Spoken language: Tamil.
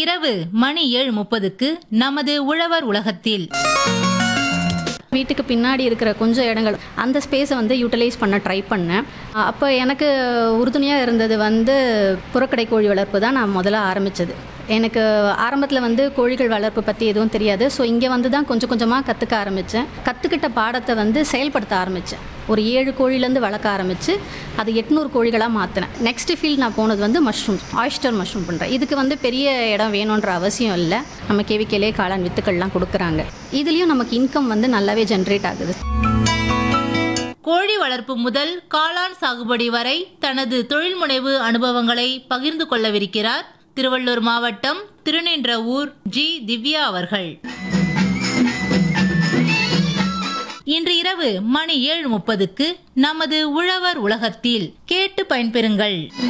இரவு மணி ஏழு முப்பதுக்கு நமது உழவர் உலகத்தில் வீட்டுக்கு பின்னாடி இருக்கிற கொஞ்சம் இடங்கள் அந்த ஸ்பேஸை வந்து யூட்டிலைஸ் பண்ண ட்ரை பண்ணேன் அப்போ எனக்கு உறுதுணையாக இருந்தது வந்து புறக்கடை கோழி வளர்ப்பு தான் நான் முதல்ல ஆரம்பித்தது எனக்கு ஆரம்பத்தில் வந்து கோழிகள் வளர்ப்பு பற்றி எதுவும் தெரியாது ஸோ இங்கே வந்து தான் கொஞ்சம் கொஞ்சமாக கற்றுக்க ஆரம்பித்தேன் கற்றுக்கிட்ட பாடத்தை வந்து செயல்படுத்த ஆரம்பித்தேன் ஒரு ஏழு கோழிலேருந்து வளர்க்க ஆரம்பித்து அது எட்நூறு கோழிகளாக மாற்றினேன் நெக்ஸ்ட் ஃபீல்ட் நான் போனது வந்து மஷ்ரூம் ஆயிஸ்டர் மஷ்ரூம் பண்ணுறேன் இதுக்கு வந்து பெரிய இடம் வேணுன்ற அவசியம் இல்லை நம்ம கேவிக்கேலே காளான் வித்துக்கள்லாம் கொடுக்குறாங்க இதுலேயும் நமக்கு இன்கம் வந்து நல்லாவே ஜென்ரேட் ஆகுது கோழி வளர்ப்பு முதல் காளான் சாகுபடி வரை தனது தொழில் முனைவு அனுபவங்களை பகிர்ந்து கொள்ளவிருக்கிறார் திருவள்ளூர் மாவட்டம் திருநின்றவூர் ஜி திவ்யா அவர்கள் இன்று இரவு மணி ஏழு முப்பதுக்கு நமது உழவர் உலகத்தில் கேட்டு பயன்பெறுங்கள்